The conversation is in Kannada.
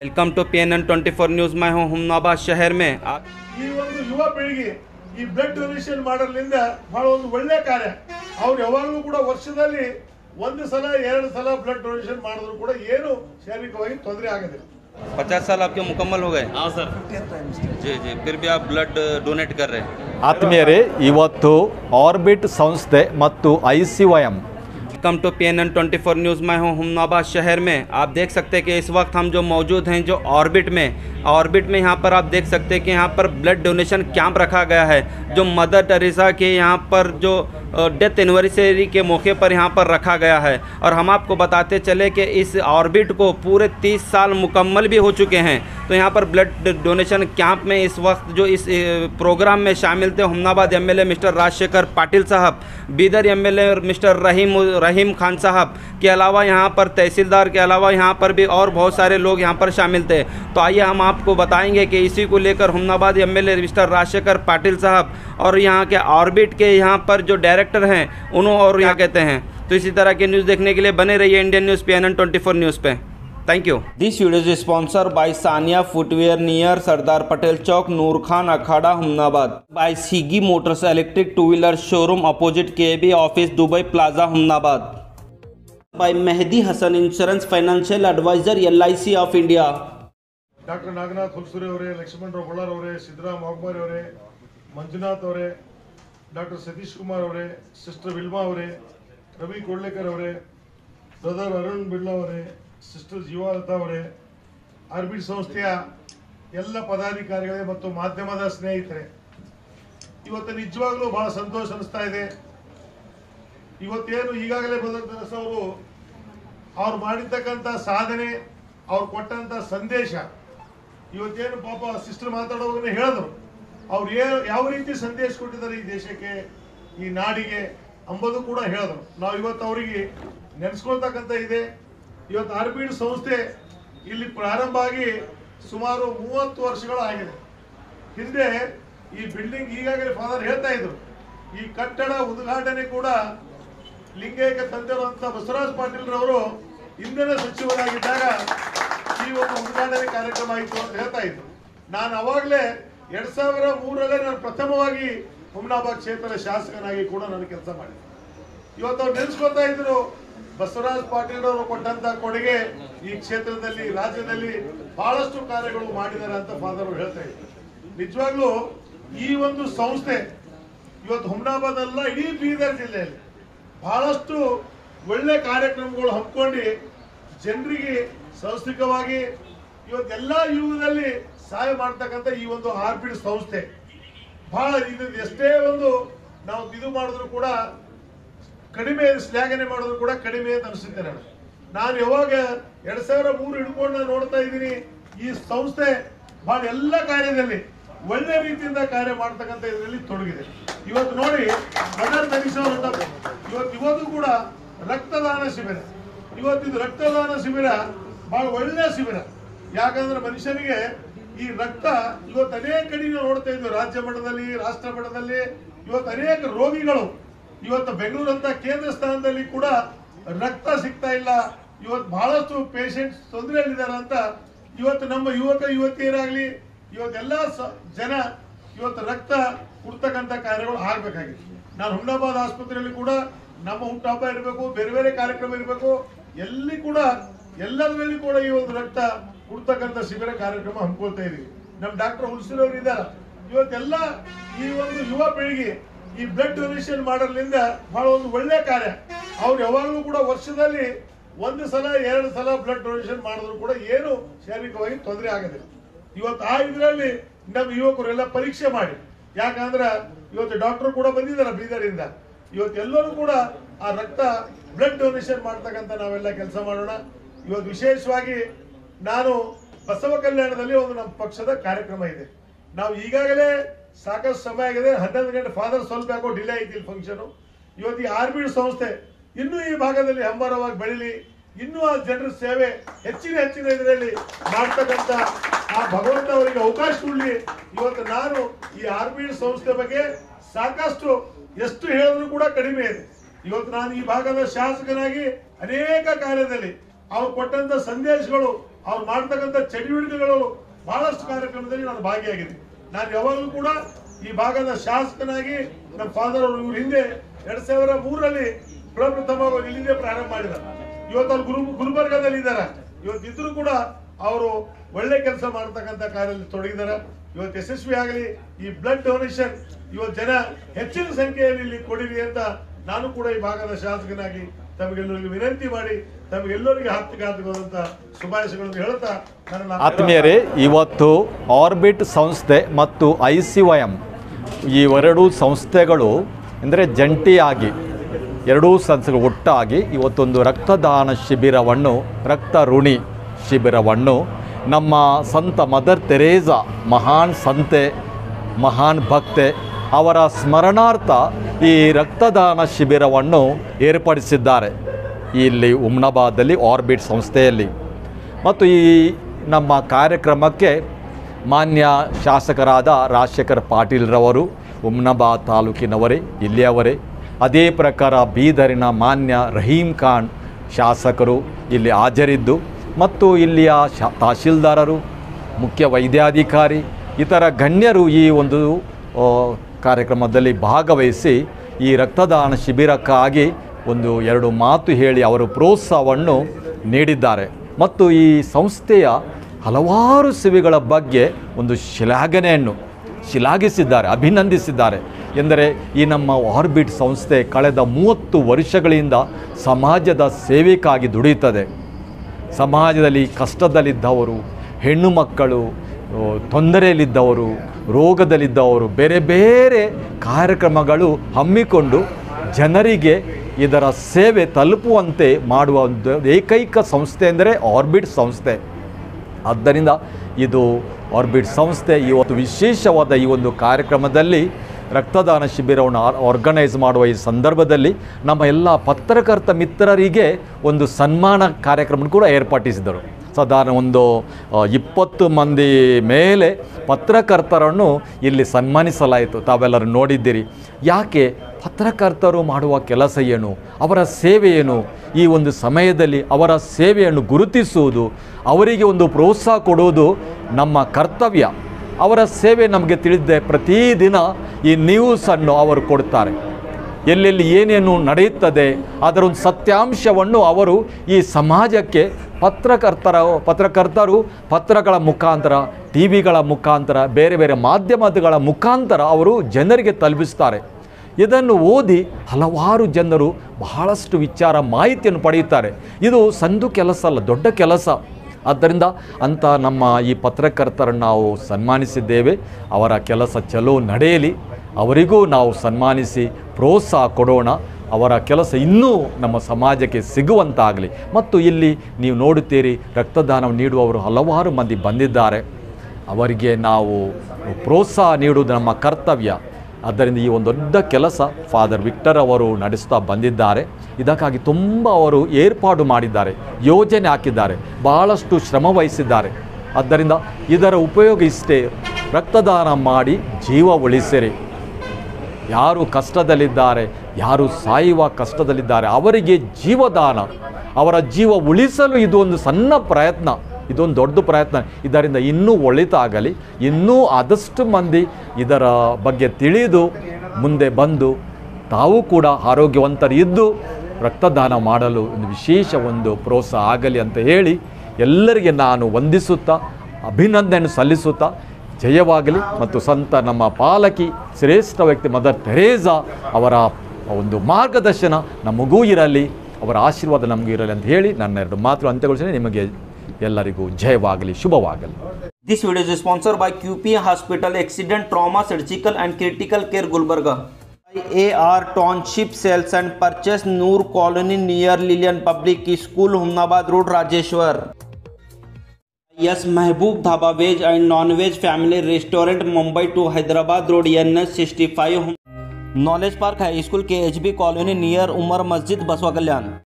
Welcome to P N N twenty four news मैं हूँ हमनाबाद शहर में आप ಈ ಒಂದು ಯುವ ಪೀಳಿಗೆ ಈ ಬ್ಲಡ್ ಡೊನೇಷನ್ ಮಾಡೋದ್ರಿಂದ ಬಹಳ ಒಂದು ಒಳ್ಳೆ ಕಾರ್ಯ ಅವ್ರು ಯಾವಾಗಲೂ ಕೂಡ ವರ್ಷದಲ್ಲಿ ಒಂದು ಸಲ ಎರಡು ಸಲ ಬ್ಲಡ್ ಡೊನೇಷನ್ ಮಾಡಿದ್ರು ಕೂಡ ಏನು ಶಾರೀರಿಕವಾಗಿ ತೊಂದರೆ ಆಗೋದಿಲ್ಲ पचास साल आपके मुकम्मल हो गए हाँ सर जी जी फिर भी आप ब्लड डोनेट कर रहे हैं ಆತ್ಮೀಯರೇ ಇವತ್ತು ಆರ್ಬಿಟ್ ಸಂಸ್ಥೆ ಮತ್ತು I C Y M welcome to P N N twenty four news मैं हूँ हमनाबाद शहर में आप देख सकते हैं कि इस वक्त हम जो मौजूद हैं जो ऑर्बिट में ऑर्बिट में यहाँ पर आप देख सकते हैं कि यहाँ पर ब्लड डोनेशन कैंप रखा गया है जो मदर टेरेसा के यहाँ पर जो डेथ एनिवर्सरी के मौके पर यहाँ पर रखा गया है और हम आपको बताते चले कि इस ऑर्बिट को पूरे 30 साल मुकम्मल भी हो चुके हैं तो यहाँ पर ब्लड डोनेशन कैंप में इस वक्त जो इस ए, प्रोग्राम में शामिल थे हमनाबाद एमएलए मिस्टर राजशेखर पाटिल साहब बीदर एमएलए मिस्टर रहीम रहीम खान साहब के अलावा यहाँ पर तहसीलदार के अलावा यहाँ पर भी और बहुत सारे लोग यहाँ पर शामिल थे तो आइए हम आपको बताएंगे कि इसी को लेकर हमनाबाद एमएलए मिस्टर राजशेखर पाटिल साहब और यहाँ के ऑर्बिट के यहाँ पर जो डायरेक्टर हैं उन्होंने और यहाँ कहते हैं तो इसी तरह के न्यूज़ देखने के लिए बने रहिए Indian news P N N twenty four news पे thank you this video is sponsor by Sania footwear near Sardar Patel Chowk Noor Khan अखाड़ा हमनाबाद बाय सीगी motors electric two wheeler showroom opposite K B office Dubai plaza Humnabad by Mehdi Hasan insurance financial advisor L of India doctor Nagnath Hulsuri ಅವರೇ ಲಕ್ಷ್ಮಣರಾವ್ ಬಳ್ಳಾರ್ ಅವರೇ ಸಿದ್ದರಾಮ್ ವಾಗ್ಮಾರಿ ಅವರೇ ಮಂಜುನಾಥ್ ಅವರೇ ಡಾಕ್ಟರ್ ಸತೀಶ್ ಕುಮಾರ್ ಅವರೇ ಸಿಸ್ಟರ್ ವಿಲ್ಮಾ ಅವರೇ ರವಿ ಕೊಳ್ಳೇಕರ್ ಅವರೇ ಬ್ರದರ್ ಅರುಣ್ ಬಿರ್ಲಾ ಅವರೇ ಸಿಸ್ಟರ್ ಜೀವಾಲತಾ ಅವರೇ ಆರ್ಬಿಟ್ ಸಂಸ್ಥೆಯ ಎಲ್ಲ ಪದಾಧಿಕಾರಿಗಳೇ ಮತ್ತು ಮಾಧ್ಯಮದ ಸ್ನೇಹಿತರೆ ಇವತ್ತು ನಿಜವಾಗ್ಲೂ ಬಹಳ ಸಂತೋಷ ಅನಿಸ್ತಾ ಇದೆ ಇವತ್ತೇನು ಈಗಾಗಲೇ ಬಂದಂತ ಅವರು ಅವ್ರು ಮಾಡಿರ್ತಕ್ಕಂಥ ಸಾಧನೆ ಅವ್ರು ಕೊಟ್ಟಂತ ಸಂದೇಶ ಇವತ್ತೇನು ಪಾಪ ಸಿಸ್ಟರ್ ಮಾತಾಡೋವಾಗ ಹೇಳಿದ್ರು ಅವ್ರು ಏ ಯಾವ ರೀತಿ ಸಂದೇಶ ಕೊಟ್ಟಿದ್ದಾರೆ ಈ ದೇಶಕ್ಕೆ ಈ ನಾಡಿಗೆ ಅಂಬುದು ಕೂಡ ಹೇಳಿದ್ರು ನಾವು ಇವತ್ತು ಅವರಿಗೆ ನೆನೆಸ್ಕೊಳ್ತಕ್ಕಂಥ ಇದೆ ಇವತ್ತು ಆರ್ಬಿಡ್ ಸಂಸ್ಥೆ ಇಲ್ಲಿ ಪ್ರಾರಂಭ ಆಗಿ ಸುಮಾರು ಮೂವತ್ತು ವರ್ಷಗಳು ಆಗಿದೆ ಹಿಂದೆ ಈ ಬಿಲ್ಡಿಂಗ್ ಈಗಾಗಲೇ ಫಾದರ್ ಹೇಳ್ತಾ ಇದ್ರು ಈ ಕಟ್ಟಡ ಉದ್ಘಾಟನೆ ಕೂಡ ಲಿಂಗೈಕ್ಯ ತಂದಿರುವಂತ ಬಸವರಾಜ್ ಪಾಟೀಲ್ ರವರು ಇಂಧನ ಸಚಿವರಾಗಿದ್ದಾಗ ಈ ಒಂದು ಉದ್ಘಾಟನೆ ಕಾರ್ಯಕ್ರಮ ಆಯಿತು ಅಂತ ಹೇಳ್ತಾ ಇದ್ರು ನಾನು ಅವಾಗಲೇ ಎರಡ್ ಸಾವಿರ ಮೂರಲ್ಲೇ ನಾನು ಪ್ರಥಮವಾಗಿ ಹುಮ್ನಾಬಾದ್ ಕ್ಷೇತ್ರದ ಶಾಸಕನಾಗಿ ಕೂಡ ನಾನು ಕೆಲಸ ಮಾಡಿದೆ ಇವತ್ತು ಅವ್ರು ನೆನೆಸ್ಕೊತಾ ಇದ್ರು ಬಸವರಾಜ್ ಪಾಟೀಲ್ ಅವರು ಕೊಟ್ಟಂತ ಕೊಡುಗೆ ಈ ಕ್ಷೇತ್ರದಲ್ಲಿ ರಾಜ್ಯದಲ್ಲಿ ಬಹಳಷ್ಟು ಕಾರ್ಯಗಳು ಮಾಡಿದ್ದಾರೆ ಅಂತ ಫಾದರ್ ಅವರು ಹೇಳ್ತಾ ಇದ್ರು ನಿಜವಾಗ್ಲೂ ಈ ಒಂದು ಸಂಸ್ಥೆ ಇವತ್ತು ಹುಮ್ನಾಬಾದ್ ಅಲ್ಲ ಇಡೀ ಬೀದರ್ ಜಿಲ್ಲೆಯಲ್ಲಿ ಬಹಳಷ್ಟು ಒಳ್ಳೆ ಕಾರ್ಯಕ್ರಮಗಳು ಹಮ್ಮಿಕೊಂಡು ಜನರಿಗೆ ಸಾಂಸ್ಥಿಕವಾಗಿ ಇವತ್ತೆಲ್ಲ ಯುಗದಲ್ಲಿ ಸಹಾಯ ಮಾಡ್ತಕ್ಕಂಥ ಈ ಒಂದು ಆರ್ಬಿಡ್ ಸಂಸ್ಥೆ ಬಹಳ ಇದು ಎಷ್ಟೇ ಒಂದು ನಾವು ಇದು ಮಾಡಿದ್ರು ಕೂಡ ಕಡಿಮೆ ಶ್ಲಾಘನೆ ಮಾಡಿದ್ರು ಕೂಡ ಕಡಿಮೆ ಅಂತ ಅನಿಸುತ್ತೆ ನನಗೆ ನಾನು ಯಾವಾಗ ಎರಡ್ ಸಾವಿರ ಮೂರು ಹಿಡ್ಕೊಂಡು ನಾನು ನೋಡ್ತಾ ಇದ್ದೀನಿ ಈ ಸಂಸ್ಥೆ ಬಹಳ ಎಲ್ಲ ಕಾರ್ಯದಲ್ಲಿ ಒಳ್ಳೆ ರೀತಿಯಿಂದ ಕಾರ್ಯ ಮಾಡ್ತಕ್ಕಂಥ ಇದರಲ್ಲಿ ತೊಡಗಿದೆ ಇವತ್ತು ನೋಡಿ ಮದರ್ ತೆರಿಸಾ ಅಂತ ಇವತ್ತು ಇವತ್ತು ಕೂಡ ರಕ್ತದಾನ ಶಿಬಿರ ಇವತ್ತು ಇದು ರಕ್ತದಾನ ಶಿಬಿರ ಬಹಳ ಒಳ್ಳೆ ಶಿಬಿರ ಯಾಕಂದ್ರೆ ಮನುಷ್ಯನಿಗೆ ಈ ರಕ್ತ ಇವತ್ತು ಅನೇಕ ಕಡೆ ನಾವು ನೋಡ್ತಾ ಇದ್ವಿ ರಾಜ್ಯ ಮಟ್ಟದಲ್ಲಿ ರಾಷ್ಟ್ರ ಮಟ್ಟದಲ್ಲಿ ಇವತ್ತು ಅನೇಕ ರೋಗಿಗಳು ಇವತ್ತು ಬೆಂಗಳೂರಂತ ಕೇಂದ್ರ ಸ್ಥಾನದಲ್ಲಿ ಕೂಡ ರಕ್ತ ಸಿಗ್ತಾ ಇಲ್ಲ ಇವತ್ತು ಬಹಳಷ್ಟು ಪೇಷಂಟ್ಸ್ ತೊಂದರೆಯಲ್ಲಿದ್ದಾರೆ ಅಂತ ಇವತ್ತು ನಮ್ಮ ಯುವಕ ಯುವತಿಯರಾಗ್ಲಿ ಇವತ್ತೆಲ್ಲ ಸ- ಜನ ಇವತ್ತು ರಕ್ತ ಕೊಡ್ತಕ್ಕಂಥ ಕಾರ್ಯಗಳು ಆಗ್ಬೇಕಾಗಿದೆ ನಾನು ಹುಮ್ನಾಬಾದ್ ಆಸ್ಪತ್ರೆಯಲ್ಲಿ ಕೂಡ ನಮ್ಮ ಹುಟ್ಟುಹಬ್ಬ ಇರಬೇಕು ಬೇರೆ ಬೇರೆ ಕಾರ್ಯಕ್ರಮ ಇರಬೇಕು ಎಲ್ಲಿ ಕೂಡ ಎಲ್ಲದರಲ್ಲಿ ಕೂಡ ಈ ಒಂದು ರಕ್ತ ಕೊಡ್ತಕ್ಕಂಥ ಶಿಬಿರ ಕಾರ್ಯಕ್ರಮ ಹಮ್ಮಿಕೊಳ್ತಾ ಇದೀವಿ ನಮ್ಮ ಡಾಕ್ಟರ್ ಹುಲ್ಸೂರ್ ಅವರು ಇದ್ದಾರೆ ಇವತ್ತೆಲ್ಲ ಈ ಒಂದು ಯುವ ಪೀಳಿಗೆ ಈ ಬ್ಲಡ್ ಡೊನೇಷನ್ ಮಾಡೋದ್ರಿಂದ ಬಹಳ ಒಂದು ಒಳ್ಳೆ ಕಾರ್ಯ ಅವ್ರು ಯಾವಾಗಲೂ ಕೂಡ ವರ್ಷದಲ್ಲಿ ಒಂದು ಸಲ ಎರಡು ಸಲ ಬ್ಲಡ್ ಡೊನೇಷನ್ ಮಾಡಿದ್ರು ಕೂಡ ಏನು ಶಾರೀರಿಕವಾಗಿ ತೊಂದರೆ ಆಗೋದಿಲ್ಲ ಇವತ್ತು ಆ ಇದರಲ್ಲಿ ನಮ್ಮ ಯುವಕರೆಲ್ಲ ಪರೀಕ್ಷೆ ಮಾಡಿ ಯಾಕಂದ್ರೆ ಇವತ್ತು ಡಾಕ್ಟರ್ ಕೂಡ ಬಂದಿದ್ದಾರೆ ಬೀದರಿಂದ ಇವತ್ತು ಎಲ್ಲರೂ ಕೂಡ ಆ ರಕ್ತ ಬ್ಲಡ್ ಡೊನೇಷನ್ ಮಾಡ್ತಕ್ಕಂಥ ನಾವೆಲ್ಲ ಕೆಲಸ ಮಾಡೋಣ ಇವತ್ತು ವಿಶೇಷವಾಗಿ ನಾನು ಬಸವ ಕಲ್ಯಾಣದಲ್ಲಿ ಒಂದು ನಮ್ಮ ಪಕ್ಷದ ಕಾರ್ಯಕ್ರಮ ಇದೆ ನಾವು ಈಗಾಗಲೇ ಸಾಕಷ್ಟು ಸಮಯ ಆಗಿದೆ ಹನ್ನೊಂದು ಗಂಟೆ ಫಾದರ್ ಸ್ವಲ್ಪ ಯಾಕೋ ಡಿಲೇ ಐತಿ ಫಂಕ್ಷನ್ ಇವತ್ತು ಈ ಆರ್ಬಿಡ್ ಸಂಸ್ಥೆ ಇನ್ನೂ ಈ ಭಾಗದಲ್ಲಿ ಹಂಬರವಾಗಿ ಬೆಳಿಲಿ ಇನ್ನೂ ಆ ಜನರ ಸೇವೆ ಹೆಚ್ಚಿನ ಹೆಚ್ಚಿನ ಇದರಲ್ಲಿ ಮಾಡ್ತಕ್ಕಂಥ ಆ ಭಗವಂತ ಅವರಿಗೆ ಅವಕಾಶ ಕೊಡ್ಲಿ ಇವತ್ತು ನಾನು ಈ ಆರ್ಬಿಡ್ ಸಂಸ್ಥೆ ಬಗ್ಗೆ ಸಾಕಷ್ಟು ಎಷ್ಟು ಹೇಳಿದ್ರು ಕೂಡ ಕಡಿಮೆ ಇದೆ ಇವತ್ತು ನಾನು ಈ ಭಾಗದ ಶಾಸಕನಾಗಿ ಅನೇಕ ಕಾರ್ಯದಲ್ಲಿ ಅವ್ರು ಕೊಟ್ಟಂತ ಸಂದೇಶಗಳು ಅವ್ರು ಮಾಡ್ತಕ್ಕಂಥ ಚಟುವಟಿಕೆಗಳು ಬಹಳಷ್ಟು ಕಾರ್ಯಕ್ರಮದಲ್ಲಿ ನಾನು ಭಾಗಿಯಾಗಿದ್ದೀನಿ ನಾನು ಯಾವಾಗಲೂ ಕೂಡ ಈ ಭಾಗದ ಶಾಸಕನಾಗಿ ನಮ್ಮ ಫಾದರ್ ಅವರು ಇವ್ರ ಹಿಂದೆ ಎರಡ್ ಸಾವಿರ ಮೂರರಲ್ಲಿ ಪ್ರಪ್ರಥಮವಾಗಿ ಇಲ್ಲಿಂದೇ ಪ್ರಾರಂಭ ಮಾಡಿದ್ದಾರೆ ಇವತ್ತು ಅವ್ರು ಗುರು ಗುಲ್ಬರ್ಗದಲ್ಲಿ ಇದ್ದಾರೆ ಇವತ್ತಿದ್ರು ಕೂಡ ಅವರು ಒಳ್ಳೆ ಕೆಲಸ ಮಾಡ್ತಕ್ಕಂಥ ಕಾರ್ಯದಲ್ಲಿ ತೊಡಗಿದ್ದಾರೆ ಇವತ್ತು ಯಶಸ್ವಿ ಆಗಲಿ ಈ ಬ್ಲಡ್ ಡೊನೇಷನ್ ಇವತ್ತು ಜನ ಹೆಚ್ಚಿನ ಸಂಖ್ಯೆಯಲ್ಲಿ ಇಲ್ಲಿ ಕೊಡಿರಿ ಅಂತ ನಾನು ಕೂಡ ಈ ಭಾಗದ ಶಾಸಕನಾಗಿ ತಮಗೆಲ್ಲರಿಗೂ ವಿನಂತಿ ಮಾಡಿ ತಮಗೆಲ್ಲರಿಗೆ ಹತ್ತಿಗಾತವಾದಂತ ಶುಭಾಶಯಗಳನ್ನು ಹೇಳ್ತಾ ನನ್ನ ಆತ್ಮೀಯರೇ ಇವತ್ತು ಆರ್ಬಿಟ್ ಸಂಸ್ಥೆ ಮತ್ತು ಐ ಸಿ ವೈ ಎಮ್ ಈ ಎರಡೂ ಸಂಸ್ಥೆಗಳು ಅಂದರೆ ಜಂಟಿಯಾಗಿ ಎರಡೂ ಸಂಸ್ಥೆಗಳು ಒಟ್ಟಾಗಿ ಇವತ್ತೊಂದು ರಕ್ತದಾನ ಶಿಬಿರವನ್ನು ರಕ್ತ ಋಣಿ ಶಿಬಿರವನ್ನು ನಮ್ಮ ಸಂತ ಮದರ್ ತೆರೇಸಾ ಮಹಾನ್ ಸಂತೆ ಮಹಾನ್ ಭಕ್ತೆ ಅವರ ಸ್ಮರಣಾರ್ಥ ಈ ರಕ್ತದಾನ ಶಿಬಿರವನ್ನು ಏರ್ಪಡಿಸಿದ್ದಾರೆ ಇಲ್ಲಿ ಉಮ್ನಾಬಾದಲ್ಲಿ ಆರ್ಬಿಟ್ ಸಂಸ್ಥೆಯಲ್ಲಿ ಮತ್ತು ಈ ನಮ್ಮ ಕಾರ್ಯಕ್ರಮಕ್ಕೆ ಮಾನ್ಯ ಶಾಸಕರಾದ ರಾಜಶೇಖರ್ ಪಾಟೀಲ್ರವರು ಉಮ್ನಾಬಾದ್ ತಾಲೂಕಿನವರೇ ಇಲ್ಲಿಯವರೇ ಅದೇ ಪ್ರಕಾರ ಬೀದರಿನ ಮಾನ್ಯ ರಹೀಂ ಖಾನ್ ಶಾಸಕರು ಇಲ್ಲಿ ಹಾಜರಿದ್ದು ಮತ್ತು ಇಲ್ಲಿಯ ಶಾ ತಹಶೀಲ್ದಾರರು ಮುಖ್ಯ ವೈದ್ಯಾಧಿಕಾರಿ ಇತರ ಗಣ್ಯರು ಈ ಒಂದು ಆ, ಕಾರ್ಯಕ್ರಮದಲ್ಲಿ ಭಾಗವಹಿಸಿ ಈ ರಕ್ತದಾನ ಶಿಬಿರಕ್ಕಾಗಿ ಒಂದು ಎರಡು ಮಾತು ಹೇಳಿ ಅವರು ಪ್ರೋತ್ಸಾಹವನ್ನು ನೀಡಿದ್ದಾರೆ ಮತ್ತು ಈ ಸಂಸ್ಥೆಯ ಹಲವಾರು ಸೇವೆಗಳ ಬಗ್ಗೆ ಒಂದು ಶ್ಲಾಘನೆಯನ್ನು ಶ್ಲಾಘಿಸಿದ್ದಾರೆ ಅಭಿನಂದಿಸಿದ್ದಾರೆ ಎಂದರೆ ಈ ನಮ್ಮ ಆರ್ಬಿಟ್ ಸಂಸ್ಥೆ ಕಳೆದ ಮೂವತ್ತು ವರ್ಷಗಳಿಂದ ಸಮಾಜದ ಸೇವೆಗಾಗಿ ದುಡಿಯುತ್ತದೆ ಸಮಾಜದಲ್ಲಿ ಕಷ್ಟದಲ್ಲಿದ್ದವರು ಹೆಣ್ಣು ಮಕ್ಕಳು ಆ, ತೊಂದರೆಯಲ್ಲಿದ್ದವರು ರೋಗದಲ್ಲಿದ್ದವರು ಬೇರೆ ಬೇರೆ ಕಾರ್ಯಕ್ರಮಗಳು ಹಮ್ಮಿಕೊಂಡು ಜನರಿಗೆ ಇದರ ಸೇವೆ ತಲುಪುವಂತೆ ಮಾಡುವ ಒಂದು ಏಕೈಕ ಸಂಸ್ಥೆ ಎಂದರೆ ಆರ್ಬಿಟ್ ಸಂಸ್ಥೆ ಆದ್ದರಿಂದ ಇದು ಆರ್ಬಿಟ್ ಸಂಸ್ಥೆ ಇವತ್ತು ವಿಶೇಷವಾದ ಈ ಒಂದು ಕಾರ್ಯಕ್ರಮದಲ್ಲಿ ರಕ್ತದಾನ ಶಿಬಿರವನ್ನು ಆರ್- ಆರ್ಗನೈಸ್ ಮಾಡುವ ಈ ಸಂದರ್ಭದಲ್ಲಿ ನಮ್ಮ ಎಲ್ಲ ಪತ್ರಕರ್ತ ಮಿತ್ರರಿಗೆ ಒಂದು ಸನ್ಮಾನ ಕಾರ್ಯಕ್ರಮ ಕೂಡ ಏರ್ಪಡಿಸಿದರು ಸಾಧಾರಣ ಒಂದು ಆ, ಇಪ್ಪತ್ತು ಮಂದಿ ಮೇಲೆ ಪತ್ರಕರ್ತರನ್ನು ಇಲ್ಲಿ ಸನ್ಮಾನಿಸಲಾಯಿತು ತಾವೆಲ್ಲರೂ ನೋಡಿದ್ದೀರಿ ಯಾಕೆ ಪತ್ರಕರ್ತರು ಮಾಡುವ ಕೆಲಸ ಏನು ಅವರ ಸೇವೆ ಏನು ಈ ಒಂದು ಸಮಯದಲ್ಲಿ ಅವರ ಸೇವೆಯನ್ನು ಗುರುತಿಸುವುದು ಅವರಿಗೆ ಒಂದು ಪ್ರೋತ್ಸಾಹ ಕೊಡುವುದು ನಮ್ಮ ಕರ್ತವ್ಯ ಅವರ ಸೇವೆ ನಮಗೆ ತಿಳಿದಿದೆ ಪ್ರತಿದಿನ ಈ ನ್ಯೂಸನ್ನು ಅವರು ಕೊಡ್ತಾರೆ ಎಲ್ಲೆಲ್ಲಿ ಏನೇನು ನಡೆಯುತ್ತದೆ ಅದರ ಒಂದು ಸತ್ಯಾಂಶವನ್ನು ಅವರು ಈ ಸಮಾಜಕ್ಕೆ ಪತ್ರಕರ್ತರ ಪತ್ರಕರ್ತರು ಪತ್ರಗಳ ಮುಖಾಂತರ ಟಿ ವಿಗಳ ಮುಖಾಂತರ ಬೇರೆ ಬೇರೆ ಮಾಧ್ಯಮಗಳ ಮುಖಾಂತರ ಅವರು ಜನರಿಗೆ ತಲುಪಿಸ್ತಾರೆ ಇದನ್ನು ಓದಿ ಹಲವಾರು ಜನರು ಬಹಳಷ್ಟು ವಿಚಾರ ಮಾಹಿತಿಯನ್ನು ಪಡೆಯುತ್ತಾರೆ ಇದು ಸಂದು ಕೆಲಸ ಅಲ್ಲ ದೊಡ್ಡ ಕೆಲಸ ಆದ್ದರಿಂದ ಅಂಥ ನಮ್ಮ ಈ ಪತ್ರಕರ್ತರನ್ನು ನಾವು ಸನ್ಮಾನಿಸಿದ್ದೇವೆ ಅವರ ಕೆಲಸ ಚಲೋ ನಡೆಯಲಿ ಅವರಿಗೂ ನಾವು ಸನ್ಮಾನಿಸಿ ಪ್ರೋತ್ಸಾಹ ಕೊಡೋಣ ಅವರ ಕೆಲಸ ಇನ್ನೂ ನಮ್ಮ ಸಮಾಜಕ್ಕೆ ಸಿಗುವಂತಾಗಲಿ ಮತ್ತು ಇಲ್ಲಿ ನೀವು ನೋಡುತ್ತೀರಿ ರಕ್ತದಾನ ನೀಡುವವರು ಹಲವಾರು ಮಂದಿ ಬಂದಿದ್ದಾರೆ ಅವರಿಗೆ ನಾವು ಪ್ರೋತ್ಸಾಹ ನೀಡುವುದು ನಮ್ಮ ಕರ್ತವ್ಯ ಆದ್ದರಿಂದ ಈ ಒಂದು ದೊಡ್ಡ ಕೆಲಸ ಫಾದರ್ ವಿಕ್ಟರ್ ಅವರು ನಡೆಸ್ತಾ ಬಂದಿದ್ದಾರೆ ಇದಕ್ಕಾಗಿ ತುಂಬ ಅವರು ಏರ್ಪಾಡು ಮಾಡಿದ್ದಾರೆ ಯೋಜನೆ ಹಾಕಿದ್ದಾರೆ ಬಹಳಷ್ಟು ಶ್ರಮ ವಹಿಸಿದ್ದಾರೆ ಆದ್ದರಿಂದ ಇದರ ಉಪಯೋಗ ಇಷ್ಟೇ ರಕ್ತದಾನ ಮಾಡಿ ಜೀವ ಉಳಿಸಿರಿ ಯಾರು ಕಷ್ಟದಲ್ಲಿದ್ದಾರೆ ಯಾರು ಸಾಯುವ ಕಷ್ಟದಲ್ಲಿದ್ದಾರೆ ಅವರಿಗೆ ಜೀವದಾನ ಅವರ ಜೀವ ಉಳಿಸಲು ಇದು ಒಂದು ಸಣ್ಣ ಪ್ರಯತ್ನ ಇದೊಂದು ದೊಡ್ಡ ಪ್ರಯತ್ನ ಇದರಿಂದ ಇನ್ನೂ ಒಳಿತಾಗಲಿ ಇನ್ನೂ ಆದಷ್ಟು ಮಂದಿ ಇದರ ಬಗ್ಗೆ ತಿಳಿದು ಮುಂದೆ ಬಂದು ತಾವು ಕೂಡ ಆರೋಗ್ಯವಂತರು ಇದ್ದು ರಕ್ತದಾನ ಮಾಡಲು ಒಂದು ವಿಶೇಷ ಒಂದು ಪ್ರೋತ್ಸಾಹ ಆಗಲಿ ಅಂತ ಹೇಳಿ ಎಲ್ಲರಿಗೆ ನಾನು ವಂದಿಸುತ್ತಾ ಅಭಿನಂದನೆ ಸಲ್ಲಿಸುತ್ತಾ ಜಯವಾಗಲಿ ಮತ್ತು ಸಂತ ನಮ್ಮ ಪಾಲಕಿ ಶ್ರೇಷ್ಠ ವ್ಯಕ್ತಿ ಮದರ್ ತೆರೇಸಾ ಅವರ ಒಂದು ಮಾರ್ಗದರ್ಶನ ನಮಗೂ ಇರಲಿ ಅವರ ಆಶೀರ್ವಾದ ನಮಗೂ ಇರಲಿ ಅಂತ ಹೇಳಿ ನನ್ನ ಎರಡು ಮಾತು ಅಂತ್ಯಗೊಳಿಸಿ ನಿಮಗೆ ಎಲ್ಲರಿಗೂ ಜಯವಾಗಲಿ ಶುಭವಾಗಲಿ This video is sponsored by QP Hospital Accident Trauma Surgical and Critical Care Gulbarga. AR Township Sales and Purchase Noor Colony near Lillian Public School Humnabad Road Rajeshwar. Yes Mehboob Dhaba Veg and Non-Veg Family Restaurant Mumbai to Hyderabad Road NS 65 Knowledge Park High School KHB Colony near Umar Masjid Baswa Kalyan.